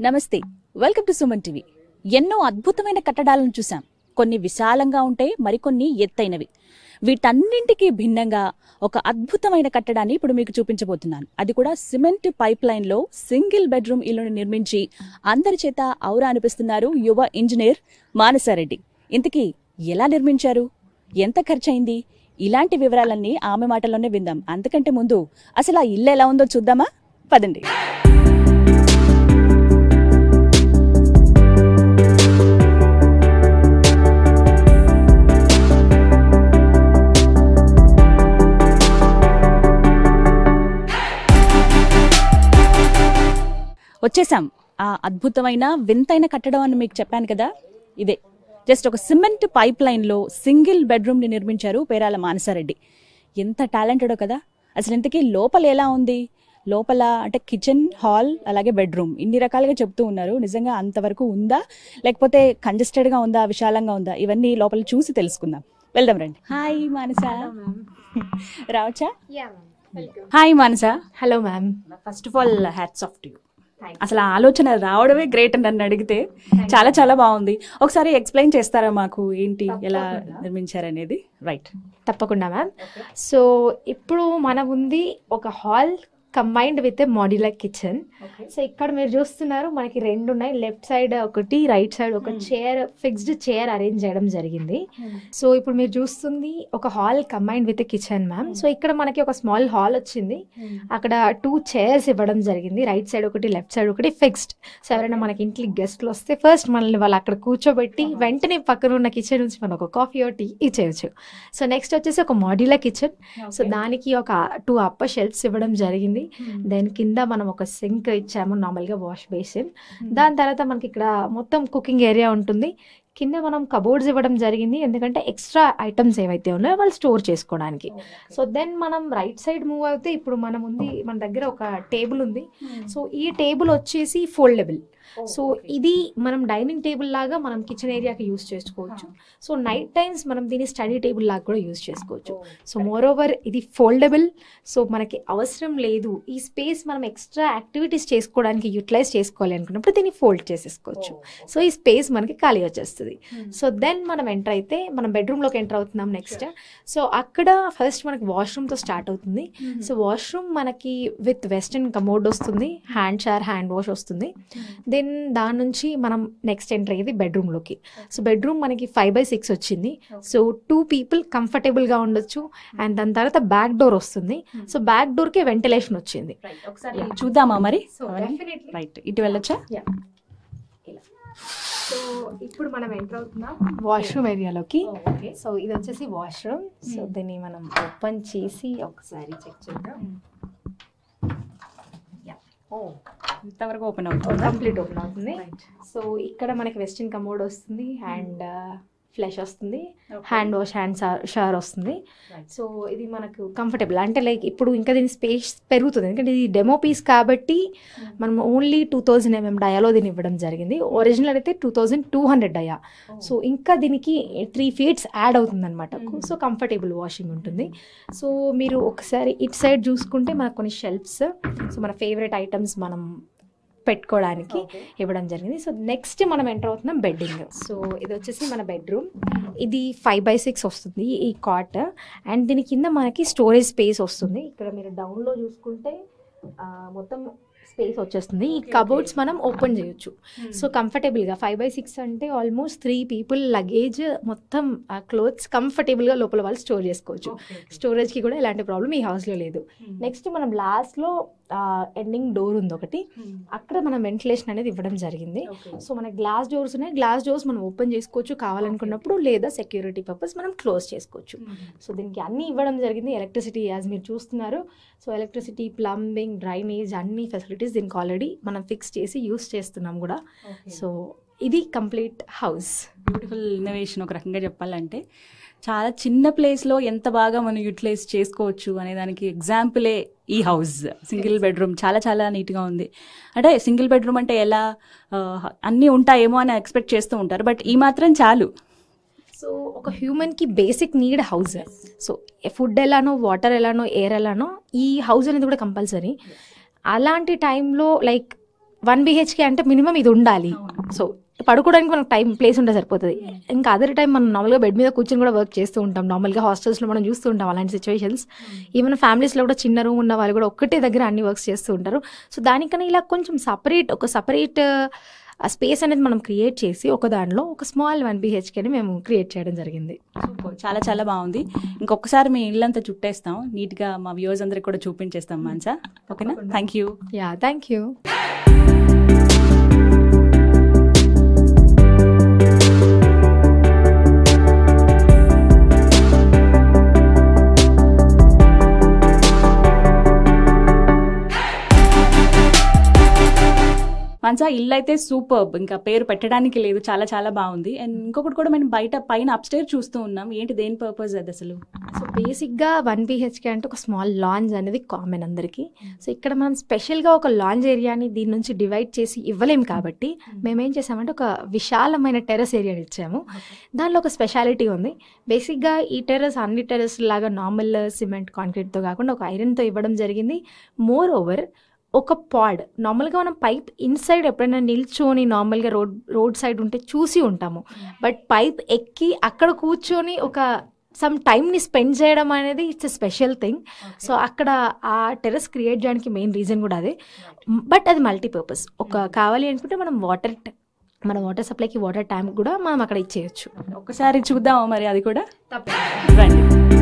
నమస్తే welcome to Suman TV ఎన్నో అద్భుతమైన కట్టడాలను చూసాం కొన్ని విశాలంగా ఉంటే మరికొన్ని ఎత్తైనవి వీటన్నింటికి భిన్నంగా ఒక అద్భుతమైన కట్టడాన్ని ఇప్పుడు మీకు చూపించబోతున్నాను అది కూడా సిమెంట్ పైప్ లైన్ లో సింగిల్ బెడ్రూమ్ ఇల్లును నిర్మించి అందరి చేత ఔరా అనిపిస్తున్నారు యువ ఇంజనీర్ మానసారెడ్డి ఇంతకీ ఎలా నిర్మించారు ఎంత ఖర్చయింది ఇలాంటి వివరాలన్నీ ఆమె మాటల్లోనే విందాం అంతకంటే ముందు అసలు ఆ ఇల్లు ఎలా ఉందో చూద్దామా పదండి వచ్చేసాం ఆ అద్భుతమైన వింతైన కట్టడం అని మీకు చెప్పాను కదా ఇదే జస్ట్ ఒక సిమెంట్ పైప్ లైన్లో సింగిల్ బెడ్రూమ్ని నిర్మించారు పేరాల మానసారెడ్డి ఎంత టాలెంటెడో కదా అసలు ఇంతకీ లోపల ఎలా ఉంది లోపల అంటే కిచెన్ హాల్ అలాగే బెడ్రూమ్ ఇన్ని రకాలుగా చెప్తూ ఉన్నారు నిజంగా అంతవరకు ఉందా లేకపోతే కంజెస్టెడ్గా ఉందా విశాలంగా ఉందా ఇవన్నీ లోపల చూసి తెలుసుకుందాం వెళ్దాం రండి హాయ్ మానస రావచ్చా hi Manasa hello ma'am first of all hats off to you అసలు ఆ ఆలోచన రావడమే గ్రేట్ అని నన్ను అడిగితే చాలా చాలా బాగుంది ఒకసారి ఎక్స్ప్లెయిన్ చేస్తారా మాకు ఏంటి ఎలా నిర్మించారనేది రైట్ తప్పకుండా మ్యామ్ సో ఇప్పుడు మన ఉంది ఒక hall combined with modular kitchen so ఇక్కడ మీరు చూస్తున్నారు మనకి రెండు ఉన్నాయి లెఫ్ట్ సైడ్ ఒకటి రైట్ సైడ్ ఒక చైర్ ఫిక్స్డ్ చైర్ అరేంజ్ చేయడం జరిగింది సో ఇప్పుడు మీరు చూస్తుంది ఒక hall combined with kitchen ma'am so ఇక్కడ మనకి ఒక స్మాల్ హాల్ వచ్చింది అక్కడ టూ చైర్స్ ఇవ్వడం జరిగింది రైట్ సైడ్ ఒకటి లెఫ్ట్ సైడ్ ఒకటి ఫిక్స్డ్ సో ఎవరైనా మనకి ఇంటికి గెస్ట్లు వస్తే ఫస్ట్ మనల్ని వాళ్ళు అక్కడ కూర్చోబెట్టి వెంటనే పక్కన ఉన్న కిచెన్ నుంచి మనం ఒక కాఫీ ఒక టీ ఇచ్చేయచ్చు సో నెక్స్ట్ వచ్చేసి ఒక మాడ్యులర్ కిచెన్ సో దానికి ఒక టూ అప్పర్ షెల్ఫ్స్ ఇవ్వడం జరిగింది దెన్ కింద మనం ఒక సింక్ ఇచ్చాము నార్మల్గా వాష్ బేసిన్ దాని తర్వాత మనకి ఇక్కడ మొత్తం కుకింగ్ ఏరియా ఉంటుంది కింద మనం కబోర్డ్స్ ఇవ్వడం జరిగింది ఎందుకంటే ఎక్స్ట్రా ఐటమ్స్ ఏవైతే ఉన్నాయో వాళ్ళు స్టోర్ చేసుకోవడానికి సో దెన్ మనం రైట్ సైడ్ మూవ్ అయితే ఇప్పుడు మనం ఉంది మన దగ్గర ఒక టేబుల్ ఉంది సో ఈ టేబుల్ వచ్చేసి ఫోల్డబుల్ సో ఇది మనం డైనింగ్ టేబుల్ లాగా మనం కిచెన్ ఏరియాకి యూస్ చేసుకోవచ్చు సో నైట్ టైమ్స్ మనం దీన్ని స్టడీ టేబుల్ లాగా కూడా యూస్ చేసుకోవచ్చు సో మోర్ ఓవర్ ఇది ఫోల్డబుల్ సో మనకి అవసరం లేదు ఈ స్పేస్ మనం ఎక్స్ట్రా యాక్టివిటీస్ చేసుకోవడానికి యూటిలైజ్ చేసుకోవాలి అనుకున్నప్పుడు దీన్ని ఫోల్డ్ చేసేసుకోవచ్చు సో ఈ స్పేస్ మనకి ఖాళీ వచ్చేస్తుంది సో దెన్ మనం ఎంటర్ అయితే మనం బెడ్రూమ్లోకి ఎంటర్ అవుతున్నాం నెక్స్ట్ సో అక్కడ ఫస్ట్ మనకి వాష్రూమ్తో స్టార్ట్ అవుతుంది సో వాష్రూమ్ మనకి విత్ వెస్టర్న్ కమోడ్ వస్తుంది హ్యాండ్ షార్ హ్యాండ్ వాష్ వస్తుంది దెన్ దాని నుంచి మనం నెక్స్ట్ ఎంటర్ అయ్యేది బెడ్రూమ్లోకి సో బెడ్రూమ్ మనకి ఫైవ్ బై సిక్స్ వచ్చింది సో టూ పీపుల్ కంఫర్టబుల్గా ఉండొచ్చు అండ్ దాని తర్వాత బ్యాక్ డోర్ వస్తుంది సో బ్యాక్ డోర్కే వెంటిలేషన్ వచ్చింది ఒకసారి చూద్దామా మరి So, definitely. రైట్ ఇటు వెళ్ళొచ్చా సో ఇప్పుడు మనం ఎంటర్ అవుతున్నాం వాష్రూమ్ ఏరియాలోకి సో ఇది వచ్చేసి వాష్రూమ్ సో దీన్ని మనం ఓపెన్ చేసి ఒకసారి చెక్ చేద్దాం ఇంతవరకు ఓపెన్ అవుతుంది కంప్లీట్ ఓపెన్ అవుతుంది సో ఇక్కడ మనకి వెస్టర్న్ కమోడ్ వస్తుంది అండ్ ఫ్లెష్ వస్తుంది హ్యాండ్ వాష్ హ్యాండ్ షవర్ వస్తుంది సో ఇది మనకు కంఫర్టబుల్ అంటే లైక్ ఇప్పుడు ఇంకా దీని స్పేస్ పెరుగుతుంది ఎందుకంటే ఇది డెమో పీస్ కాబట్టి మనం ఓన్లీ టూ థౌజండ్ ఎంఎం డయాలో దీన్ని ఇవ్వడం జరిగింది ఒరిజినల్ అయితే two thousand two hundred dia so ఇంకా దీనికి త్రీ ఫీట్స్ యాడ్ అవుతుంది అనమాట సో కంఫర్టబుల్ వాషింగ్ ఉంటుంది సో మీరు ఒకసారి ఇటు సైడ్ చూసుకుంటే మనకు కొన్ని షెల్ఫ్స్ సో మన ఫేవరెట్ ఐటమ్స్ మనం పెట్టుకోవడానికి ఇవ్వడం జరిగింది సో నెక్స్ట్ మనం ఎంటర్ అవుతున్నాం బెడ్డింగ్ సో ఇది వచ్చేసి మన బెడ్రూమ్ ఇది ఫైవ్ బై సిక్స్ వస్తుంది ఈ కాట్ అండ్ దీని కింద మనకి స్టోరేజ్ స్పేస్ వస్తుంది ఇక్కడ మీరు డౌన్లో చూసుకుంటే ఆ, మొత్తం స్పేస్ వచ్చేస్తుంది ఈ కబోర్డ్స్ మనం ఓపెన్ చేయొచ్చు సో కంఫర్టబుల్గా ఫైవ్ బై సిక్స్ అంటే ఆల్మోస్ట్ త్రీ పీపుల్ లగేజ్ మొత్తం క్లోత్స్ కంఫర్టబుల్గా లోపల వాళ్ళు స్టోర్ చేసుకోవచ్చు స్టోరేజ్కి కూడా ఎలాంటి ప్రాబ్లం ఈ హౌస్లో లేదు నెక్స్ట్ మనం లాస్ట్లో ఎండింగ్ డోర్ ఉంది ఒకటి అక్కడ మనం వెంటిలేషన్ అనేది ఇవ్వడం జరిగింది సో మన గ్లాస్ డోర్స్ ఉన్నాయి గ్లాస్ డోర్స్ మనం ఓపెన్ చేసుకోవచ్చు కావాలనుకున్నప్పుడు లేదా సెక్యూరిటీ పర్పస్ మనం క్లోజ్ చేసుకోవచ్చు సో దీనికి అన్నీ ఇవ్వడం జరిగింది ఎలక్ట్రిసిటీ యాజ్ మీరు చూస్తున్నారు సో ఎలక్ట్రిసిటీ ప్లంబింగ్ డ్రైనేజ్ అన్ని ఫెసిలిటీస్ దీనికి ఆల్రెడీ మనం ఫిక్స్ చేసి యూస్ చేస్తున్నాం కూడా సో ఇది కంప్లీట్ హౌస్ బ్యూటిఫుల్ ఇన్నోవేషన్ ఒక రకంగా చెప్పాలంటే చాలా చిన్న ప్లేస్లో ఎంత బాగా మనం యూటిలైజ్ చేసుకోవచ్చు అనే దానికి ఎగ్జాంపులే ఈ హౌస్ సింగిల్ బెడ్రూమ్ చాలా చాలా నీట్గా ఉంది అంటే సింగిల్ బెడ్రూమ్ అంటే ఎలా ఆ, అన్నీ ఉంటాయేమో అని ఎక్స్పెక్ట్ చేస్తూ ఉంటారు బట్ ఈ మాత్రం చాలు సో ఒక హ్యూమన్కి basic need house so food ఎలానో వాటర్ ఎలానో ఎయిర్ ఎలానో ఈ హౌస్ అనేది కూడా కంపల్సరీ అలాంటి టైంలో లైక్ వన్ బిహెచ్కే అంటే మినిమం ఇది ఉండాలి సో పడుకోవడానికి మనకు టైం ప్లేస్ ఉంటే సరిపోతుంది ఇంకా అదర్ టైం మనం నార్మల్గా బెడ్ మీద కూర్చొని కూడా వర్క్ చేస్తూ ఉంటాం నార్మల్గా హాస్టల్స్లో మనం చూస్తూ ఉంటాం అలాంటి సిచ్యువేషన్స్ ఈవెన్ ఫ్యామిలీస్లో కూడా చిన్న రూమ్ ఉన్న వాళ్ళు కూడా ఒక్కటే దగ్గర అన్ని వర్క్స్ చేస్తూ ఉంటారు సో దానికన్నా ఇలా కొంచెం సపరేట్ ఒక సపరేట్ స్పేస్ అనేది మనం క్రియేట్ చేసి ఒక దానిలో ఒక స్మాల్ వన్ బిహెచ్కేని మేము క్రియేట్ చేయడం జరిగింది సూపర్ చాలా చాలా బాగుంది ఇంకొకసారి మీ ఇల్లంతా చుట్టేస్తాం నీట్ గా మా వ్యూవర్స్ అందరికి కూడా చూపించేస్తాం మాన్సా ఓకేనా thank you yeah thank you Mansa ఇల్లు అయితే సూపర్ ఇంకా పేరు పెట్టడానికి లేదు చాలా చాలా బాగుంది అండ్ ఇంకొకటి కూడా మనం బయట పైన అప్స్టేర్ చూస్తూ ఉన్నాం ఏంటి దేని పర్పస్ అది అసలు సో బేసిక్గా వన్ బిహెచ్కే అంటే ఒక స్మాల్ లాంజ్ అనేది కామన్ అందరికీ సో ఇక్కడ మనం స్పెషల్గా ఒక లాంజ్ ఏరియాని దీని నుంచి డివైడ్ చేసి ఇవ్వలేం కాబట్టి మేము ఏం చేసామంటే ఒక విశాలమైన టెర్రస్ ఏరియాని ఇచ్చాము దానిలో ఒక స్పెషాలిటీ ఉంది బేసిక్గా ఈ టెర్రస్ అన్ని టెర్రస్ లాగా నార్మల్ సిమెంట్ కాంక్రీట్తో కాకుండా ఒక ఐరన్తో ఇవ్వడం జరిగింది మోర్ ఓవర్ ఒక పాడ్ నార్మల్గా మనం పైప్ ఇన్సైడ్ ఎప్పుడైనా నిల్చొని నార్మల్గా రోడ్ రోడ్ సైడ్ ఉంటే చూసి ఉంటాము బట్ పైప్ ఎక్కి అక్కడ కూర్చొని ఒక సమ్ టైంని స్పెండ్ చేయడం అనేది it's a special thing so అక్కడ ఆ టెర్రస్ క్రియేట్ చేయడానికి మెయిన్ రీజన్ కూడా అదే బట్ అది మల్టీపర్పస్ ఒక కావాలి అనుకుంటే మనం వాటర్ మన వాటర్ సప్లైకి వాటర్ ట్యాంక్ కూడా మనం అక్కడ ఇచ్చేయచ్చు ఒకసారి చూద్దామా మరి అది కూడా రండి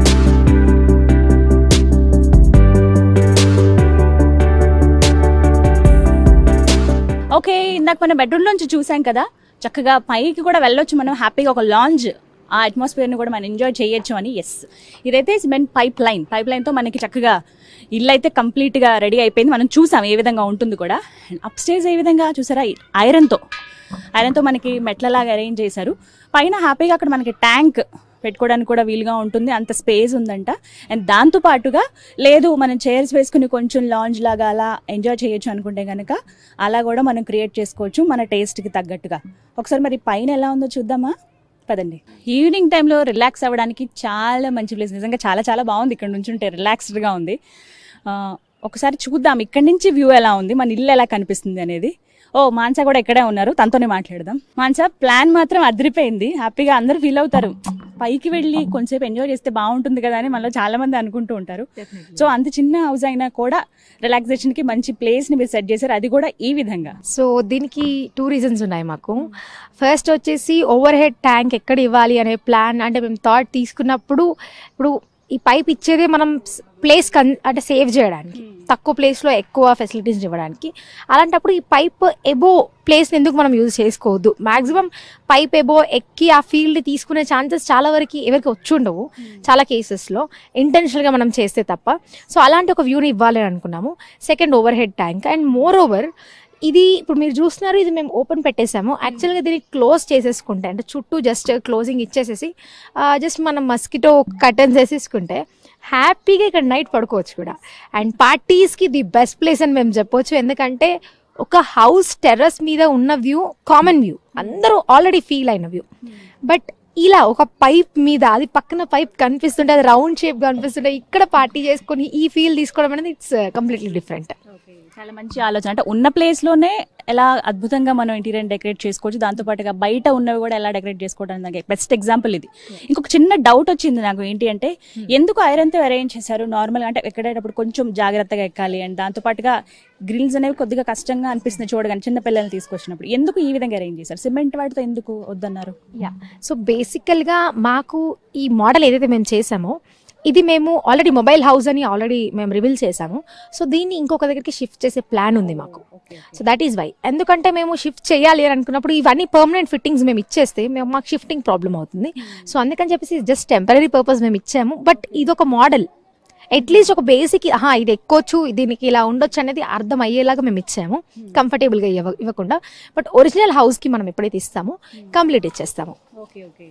ఓకే ఇందాక మనం బెడ్రూమ్ నుంచి చూసాం కదా చక్కగా పైకి కూడా వెళ్ళొచ్చు మనం హ్యాపీగా ఒక లాంజ్ ఆ అట్మాస్ఫియర్ని కూడా మనం ఎంజాయ్ చేయొచ్చు అని ఎస్ ఇదైతే సిమెంట్ పైప్ లైన్ పైప్ లైన్తో మనకి చక్కగా ఇల్లు అయితే కంప్లీట్గా రెడీ అయిపోయింది మనం చూసాం ఏ విధంగా ఉంటుంది కూడా అప్ స్టేజ్ ఏ విధంగా చూసారా ఐరన్తో ఐరన్తో మనకి మెట్లలాగా అరేంజ్ చేశారు పైన హ్యాపీగా అక్కడ మనకి ట్యాంక్ పెట్టుకోవడానికి కూడా వీలుగా ఉంటుంది అంత స్పేస్ ఉందంట అండ్ దాంతో పాటుగా లేదు మనం చైర్స్ వేసుకుని కొంచెం లాంజ్ లాగా అలా ఎంజాయ్ చేయొచ్చు అనుకుంటే కనుక అలా కూడా మనం క్రియేట్ చేసుకోవచ్చు మన టేస్ట్కి తగ్గట్టుగా ఒకసారి మరి పైన ఎలా ఉందో చూద్దామా పదండి ఈవినింగ్ టైంలో రిలాక్స్ అవ్వడానికి చాలా మంచి ప్లేస్ నిజంగా చాలా చాలా బాగుంది ఇక్కడ నుంచి ఉంటే రిలాక్స్డ్గా ఉంది ఆ, ఒకసారి చూద్దాం ఇక్కడి నుంచి వ్యూ ఎలా ఉంది మన ఇల్లు ఎలా కనిపిస్తుంది అనేది ఓ మాన్సా కూడా ఇక్కడే ఉన్నారు తనతోనే మాట్లాడదాం మాన్సా ప్లాన్ మాత్రం అదిరిపోయింది హ్యాపీగా అందరూ ఫీల్ అవుతారు పైకి వెళ్ళి కొంచెంసేపు ఎంజాయ్ చేస్తే బాగుంటుంది కదా అని మనలో చాలా మంది అనుకుంటూ ఉంటారు సో అంత చిన్న హౌస్ అయినా కూడా రిలాక్సేషన్ కి మంచి ప్లేస్ ని మీరు సెట్ చేశారు అది కూడా ఈ విధంగా సో దీనికి టూ రీజన్స్ ఉన్నాయి మాకు ఫస్ట్ వచ్చేసి ఓవర్ హెడ్ ట్యాంక్ ఎక్కడ ఇవ్వాలి అనే ప్లాన్ అంటే మేము థాట్ తీసుకున్నప్పుడు ఇప్పుడు ఈ పైప్ ఇచ్చేదే మనం ప్లేస్ కన్ అంటే సేవ్ చేయడానికి తక్కువ ప్లేస్లో ఎక్కువ ఫెసిలిటీస్ ఇవ్వడానికి అలాంటప్పుడు ఈ పైప్ ఎబో ప్లేస్ని ఎందుకు మనం యూజ్ చేసుకోవద్దు మాక్సిమం పైప్ ఎబో ఎక్కి ఆ ఫీల్డ్ తీసుకునే ఛాన్సెస్ చాలా వరకు ఎవరికి వచ్చి ఉండవు చాలా కేసెస్లో ఇంటెన్షనల్గా మనం చేస్తే తప్ప సో అలాంటి ఒక వ్యూని ఇవ్వాలి అని అనుకున్నాము second overhead tank and moreover ఇది ఇప్పుడు మీరు చూస్తున్నారు ఇది మేము ఓపెన్ పెట్టేసాము యాక్చువల్గా దీన్ని క్లోజ్ చేసేసుకుంటే అంటే చుట్టూ జస్ట్ క్లోజింగ్ ఇచ్చేసేసి జస్ట్ మనం మస్కిటో కర్టన్స్ వేసేసుకుంటే హ్యాపీగా ఇక్కడ నైట్ పడుకోవచ్చు కూడా అండ్ పార్టీస్కి ది బెస్ట్ ప్లేస్ అని మేము చెప్పొచ్చు ఎందుకంటే ఒక హౌస్ టెర్రస్ మీద ఉన్న వ్యూ కామన్ వ్యూ అందరూ ఆల్రెడీ ఫీల్ అయిన వ్యూ బట్ ఇలా ఒక పైప్ మీద అది పక్కన పైప్ కనిపిస్తుంటే అది రౌండ్ షేప్ కనిపిస్తుంటే ఇక్కడ పార్టీ చేసుకొని ఈ ఫీల్ తీసుకోవడం అనేది ఇట్స్ కంప్లీట్లీ డిఫరెంట్ చాలా మంచి ఆలోచన అంటే ఉన్న ప్లేస్ లోనే ఎలా అద్భుతంగా మనం ఇంటీరియర్ డెకరేట్ చేసుకోవచ్చు దాంతో పాటుగా బయట ఉన్నవి కూడా ఎలా డెకరేట్ చేసుకోవడానికి బెస్ట్ ఎగ్జాంపుల్ ఇది ఇంకొక చిన్న డౌట్ వచ్చింది నాకు ఏంటి అంటే ఎందుకు ఐరన్ తో అరేంజ్ చేశారు నార్మల్ అంటే ఎక్కడేటప్పుడు కొంచెం జాగ్రత్తగా ఎక్కాలి అండ్ దాంతో పాటుగా గ్రిల్స్ అనేవి కొద్దిగా కష్టంగా అనిపిస్తుంది చూడగానే చిన్న పిల్లల్ని తీసుకొచ్చినప్పుడు ఎందుకు ఈ విధంగా అరేంజ్ చేశారు సిమెంట్ వాటితో ఎందుకు వద్దన్నారు యా సో బేసికల్గా మాకు ఈ మోడల్ ఏదైతే మేము చేసామో ఇది మేము ఆల్రెడీ మొబైల్ హౌస్ అని ఆల్రెడీ మేము రివీల్ చేసాము సో దీన్ని ఇంకొక దగ్గరికి షిఫ్ట్ చేసే ప్లాన్ ఉంది మాకు సో దట్ ఈస్ వై ఎందుకంటే మేము షిఫ్ట్ చేయాలి అని అనుకున్నప్పుడు ఇవన్నీ పర్మనెంట్ ఫిట్టింగ్స్ మేము ఇచ్చేస్తే మేము మాకు షిఫ్టింగ్ ప్రాబ్లం అవుతుంది సో అందుకని చెప్పేసి జస్ట్ టెంపరీ పర్పస్ మేము ఇచ్చాము బట్ ఇది ఒక మోడల్ అట్లీస్ట్ ఒక బేసిక్ ఆహా ఇది ఎక్కొచ్చు దీనికి ఇలా ఉండొచ్చు అనేది అర్థం అయ్యేలాగా మేము ఇచ్చాము కంఫర్టబుల్గా ఇవ్వ ఇవ్వకుండా బట్ ఒరిజినల్ హౌస్కి మనం ఎప్పుడైతే ఇస్తామో కంప్లీట్ ఇచ్చేస్తాము ఓకే ఓకే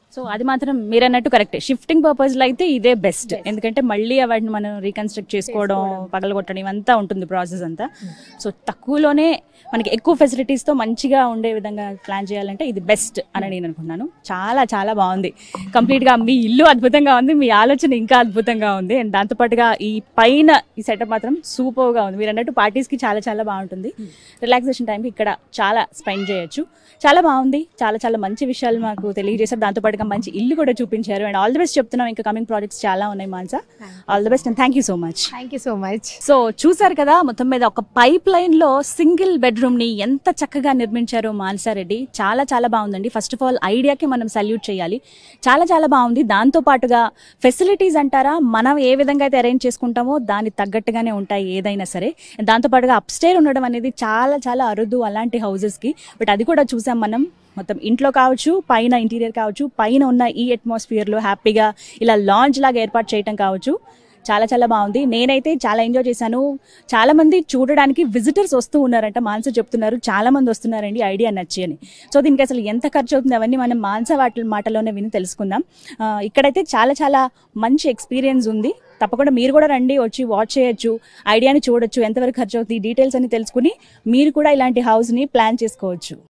సో అది మాత్రం మీరు అన్నట్టు కరెక్టే షిఫ్టింగ్ పర్పస్ లో అయితే ఇదే బెస్ట్ ఎందుకంటే మళ్ళీ వాటిని మనం రీకన్స్ట్రక్ట్ చేసుకోవడం పగలగొట్టడం ఇవంతా ఉంటుంది ప్రాసెస్ అంతా సో తక్కువలోనే మనకి ఎక్కువ ఫెసిలిటీస్ తో మంచిగా ఉండే విధంగా ప్లాన్ చేయాలంటే ఇది బెస్ట్ అని నేను అనుకున్నాను చాలా చాలా బాగుంది కంప్లీట్ గా మీ ఇల్లు అద్భుతంగా ఉంది మీ ఆలోచన ఇంకా అద్భుతంగా ఉంది అండ్ దాంతో పాటుగా ఈ పైన ఈ సెటప్ మాత్రం సూపర్ గా ఉంది మీరు అన్నట్టు పార్టీస్ కి చాలా చాలా బాగుంటుంది రిలాక్సేషన్ టైంకి ఇక్కడ చాలా స్పెండ్ చేయొచ్చు చాలా బాగుంది చాలా చాలా మంచి విషయాలు మాకు తెలియజేశారు దాంతో పాటుగా మంచి ఇల్లు కూడా చూపించారు అండ్ ఆల్ ది బెస్ట్ చెప్తున్నాం ఇంకా కమింగ్ ప్రాజెక్ట్స్ చాలా ఉన్నాయి Mansa all the best and thank you so much thank you so much so చూసారు కదా మొత్తం మీద ఒక పైప్ లైన్ లో సింగిల్ బెడ్రూమ్ ని ఎంత చక్కగా నిర్మించారో మాన్సారెడ్డి చాలా చాలా బాగుందండి ఫస్ట్ ఆఫ్ ఆల్ ఐడియాకి మనం సల్యూట్ చేయాలి చాలా చాలా బాగుంది దాంతో పాటుగా ఫెసిలిటీస్ అంటారా మనం ఏ విధంగా అయితే అరేంజ్ చేసుకుంటామో దానికి తగ్గట్టుగానే ఉంటాయి ఏదైనా సరే దాంతో పాటుగా అప్స్టేర్ ఉండడం అనేది చాలా చాలా అరుదు అలాంటి హౌసెస్ కి బట్ అది కూడా చూసాం మనం మొత్తం ఇంట్లో కావచ్చు పైన ఇంటీరియర్ కావచ్చు పైన ఉన్న ఈ అట్మాస్ఫియర్ లో హ్యాపీగా ఇలా లాంచ్ లాగా ఏర్పాటు చేయటం కావచ్చు చాలా చాలా బాగుంది నేనైతే చాలా ఎంజాయ్ చేశాను చాలా మంది చూడడానికి విజిటర్స్ వస్తూ ఉన్నారంట మాన్స చెప్తున్నారు చాలా మంది వస్తున్నారండి ఐడియా నచ్చి అని సో దీనికి అసలు ఎంత ఖర్చు అవుతుంది అవన్నీ మనం మాన్స వాటి మాటలోనే విని తెలుసుకుందాం ఆ, ఇక్కడైతే చాలా చాలా మంచి ఎక్స్పీరియన్స్ ఉంది తప్పకుండా మీరు కూడా రండి వచ్చి వాచ్ చేయొచ్చు ఐడియాని చూడొచ్చు ఎంతవరకు ఖర్చు అవుతుంది డీటెయిల్స్ అని తెలుసుకుని మీరు కూడా ఇలాంటి హౌస్ని ప్లాన్ చేసుకోవచ్చు